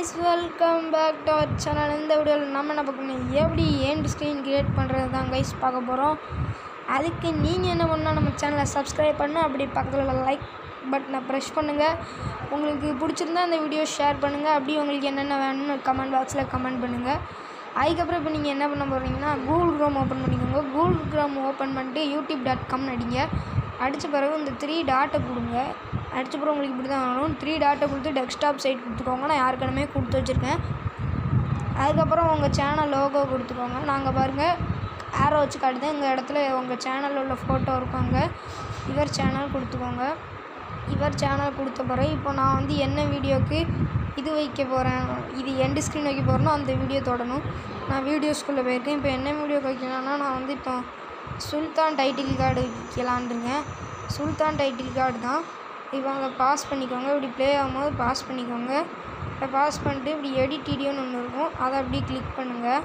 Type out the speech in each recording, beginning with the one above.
guys welcome back to our channel இந்த வீடியோவில் நம்ம என்ன பார்க்கணும் எப்படி ஏண்ட் ஸ்க்ரீன் கிரியேட் பண்ணுறது தான் கைஸ் பார்க்க போகிறோம் அதுக்கு நீங்கள் என்ன பண்ணால் நம்ம சேனலை சப்ஸ்கிரைப் பண்ணணும் அப்படி பக்கத்தில் லைக் பட்டனை ப்ரெஷ் பண்ணுங்கள் உங்களுக்கு பிடிச்சிருந்தா இந்த வீடியோ ஷேர் பண்ணுங்கள் அப்படி உங்களுக்கு என்னென்ன வேணும்னு கமெண்ட் பாக்ஸில் கமெண்ட் பண்ணுங்கள் அதுக்கப்புறம் இப்போ நீங்கள் என்ன பண்ண போகிறீங்கன்னா கூகுள் க்ரோம் ஓப்பன் பண்ணிக்கோங்க கூகுள் க்ரோம் ஓப்பன் பண்ணிட்டு யூடியூப் டாட் காம்னு அடிங்க அடித்த பிறகு இந்த த்ரீ டாட்டை கொடுங்க அடித்த பிறகு உங்களுக்கு இப்படி தான் வரும் த்ரீ டாட்டை கொடுத்து டெஸ்க்டாப் சைட் கொடுத்துக்கோங்க நான் யாருக்கணுமே கொடுத்து வச்சுருக்கேன் அதுக்கப்புறம் உங்கள் சேனல் லோகோ கொடுத்துக்கோங்க நாங்கள் பாருங்கள் ஆரோ வச்சு காட்டுதேன் இந்த இடத்துல உங்கள் சேனலில் உள்ள ஃபோட்டோ இருக்குங்க இவர் சேனல் கொடுத்துக்கோங்க இவர் சேனல் கொடுத்த பிறகு இப்போ நான் வந்து என்ன வீடியோக்கு இது வைக்க போகிறேன் இது எண்டு ஸ்க்ரீன் வைக்க போகிறேனோ அந்த வீடியோ தொடணும் நான் வீடியோஸ்குள்ளே போயிருக்கேன் இப்போ என்ன வீடியோ வைக்கலாம்னா நான் வந்து இப்போ சுல்தான் டைட்டில் கார்டு வைக்கலான்ருங்க சுல்தான் டைட்டில் கார்டு தான் இப்போ அங்கே பாஸ் பண்ணிக்கோங்க இப்படி ப்ளே ஆகும்போது பாஸ் பண்ணிக்கோங்க இப்போ பாஸ் பண்ணிட்டு இப்படி எடிட் வீடியோன்னு ஒன்று இருக்கும் அதை அப்படியே கிளிக் பண்ணுங்கள்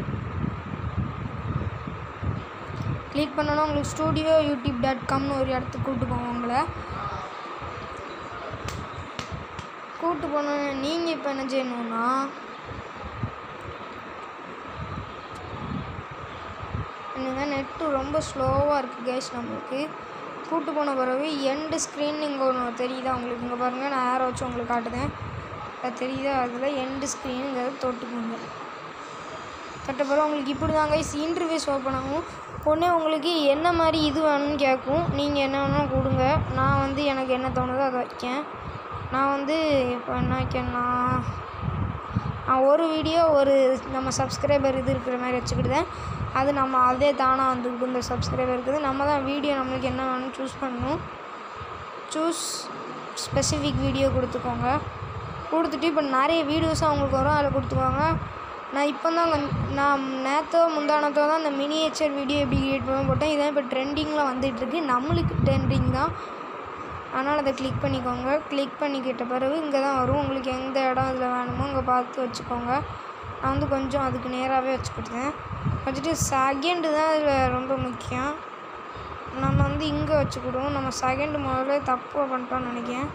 கிளிக் பண்ணோன்னா உங்களுக்கு ஸ்டூடியோ யூடியூப் டாட் காம்னு ஒரு இடத்துக்கு கூப்பிட்டு போவோம் உங்களை கூப்பிட்டு போனோன்னே நீங்கள் இப்போ என்ன செய்யணுன்னா என்னங்க நெட்டு ரொம்ப ஸ்லோவாக இருக்குது கேஸ் நம்மளுக்கு கூட்டு போன பிறகு எண்டு ஸ்க்ரீன் இங்கே ஒன்று தெரியுதா உங்களுக்கு இங்கே பாருங்கள் நான் ஏற வச்சு உங்களுக்கு காட்டுதேன் அது தெரியுதா அதில் எண்டு ஸ்க்ரீனுங்கிறத தொட்டுக்கோங்க தொட்ட பிறகு உங்களுக்கு இப்படி தான் கைஸ் இன்டர்வியூஸ் ஓப்பன் ஆகும் உடனே உங்களுக்கு என்ன மாதிரி இது வேணும்னு கேட்கும் நீங்கள் என்ன வேணாலும் கொடுங்க நான் வந்து எனக்கு என்ன தோணுதோ அதை வைக்கேன் நான் வந்து இப்போ என்ன வைக்கேன்னா நான் ஒரு வீடியோ ஒரு நம்ம சப்ஸ்கிரைபர் இது இருக்கிற மாதிரி வச்சுக்கிட்டுதேன் அது நம்ம அதே தானாக வந்துக்கிட்டு இந்த சப்ஸ்கிரைபர் இருக்குது நம்ம தான் வீடியோ நம்மளுக்கு என்ன வேணும்னு சூஸ் பண்ணணும் சூஸ் ஸ்பெசிஃபிக் வீடியோ கொடுத்துக்கோங்க கொடுத்துட்டு இப்போ நிறைய வீடியோஸ் அவங்களுக்கு வரும் அதில் கொடுத்துக்கோங்க நான் இப்போ தான் நான் நேற்றோ முந்தானத்தோ தான் இந்த மினியேச்சர் வீடியோ எப்படி கிரியேட் பண்ண போட்டேன் இதான் இப்போ ட்ரெண்டிங்கில் வந்துகிட்ருக்கு நம்மளுக்கு ட்ரெண்டிங் தான் அதனால் அதை கிளிக் பண்ணிக்கோங்க கிளிக் பண்ணிக்கிட்ட பிறகு இங்கே தான் வரும் உங்களுக்கு எந்த இடம் இதில் வேணுமோ இங்கே பார்த்து வச்சுக்கோங்க நான் வந்து கொஞ்சம் அதுக்கு நேராகவே வச்சுக்கிட்டேன் வச்சுட்டு செகண்டு தான் இதில் ரொம்ப முக்கியம் நம்ம வந்து இங்கே வச்சுக்கிடுவோம் நம்ம செகண்டு முதல்ல தப்பாக பண்ணிட்டோம்னு நினைக்கிறேன்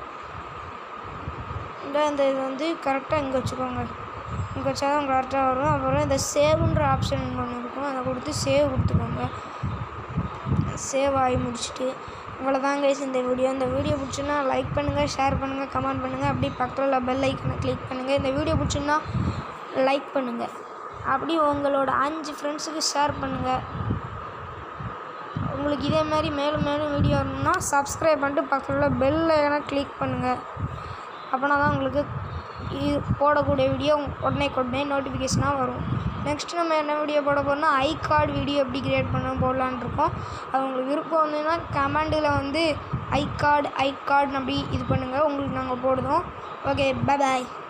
இல்லை இந்த இது வந்து கரெக்டாக இங்கே வச்சுக்கோங்க இங்கே வச்சா தான் கரெக்டாக வரும் அப்புறம் இந்த சேவ்ன்ற ஆப்ஷன் ஒன்று இருக்கும் அதை கொடுத்து சேவ் கொடுத்துக்கோங்க சேவ் ஆகி முடிச்சுட்டு இவ்வளோதான் கைஸ் இந்த வீடியோ இந்த வீடியோ பிடிச்சுன்னா லைக் பண்ணுங்கள் ஷேர் பண்ணுங்கள் கமெண்ட் பண்ணுங்கள் அப்படி பக்கத்தில் உள்ள பெல் ஐக்கனை கிளிக் பண்ணுங்கள் இந்த வீடியோ பிடிச்சுன்னா லைக் பண்ணுங்கள் அப்படி உங்களோட அஞ்சு ஃப்ரெண்ட்ஸுக்கு ஷேர் பண்ணுங்கள் உங்களுக்கு இதே மாதிரி மேலும் மேலும் வீடியோ வரணும்னா சப்ஸ்கிரைப் பண்ணிட்டு பக்கத்தில் உள்ள பெல் ஐக்கனை கிளிக் பண்ணுங்கள் அப்போனா தான் உங்களுக்கு இது போடக்கூடிய வீடியோ உடனே உடனே நோட்டிஃபிகேஷனாக வரும் நெக்ஸ்ட்டு நம்ம என்ன வீடியோ போட போகிறோம்னா ஐ கார்டு வீடியோ எப்படி கிரியேட் பண்ண போடலான்னு இருக்கோம் அது உங்களுக்கு விருப்பம் வந்ததுன்னா கமெண்டில் வந்து ஐ கார்டு ஐ கார்டு அப்படி இது பண்ணுங்கள் உங்களுக்கு நாங்கள் போடுதோம் ஓகே பாய்